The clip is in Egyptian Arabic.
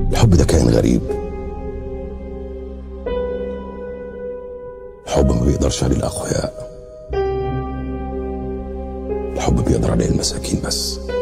الحب ده كائن غريب الحب ما بيقدرش عليه الأقوياء الحب بيقدر عليه المساكين بس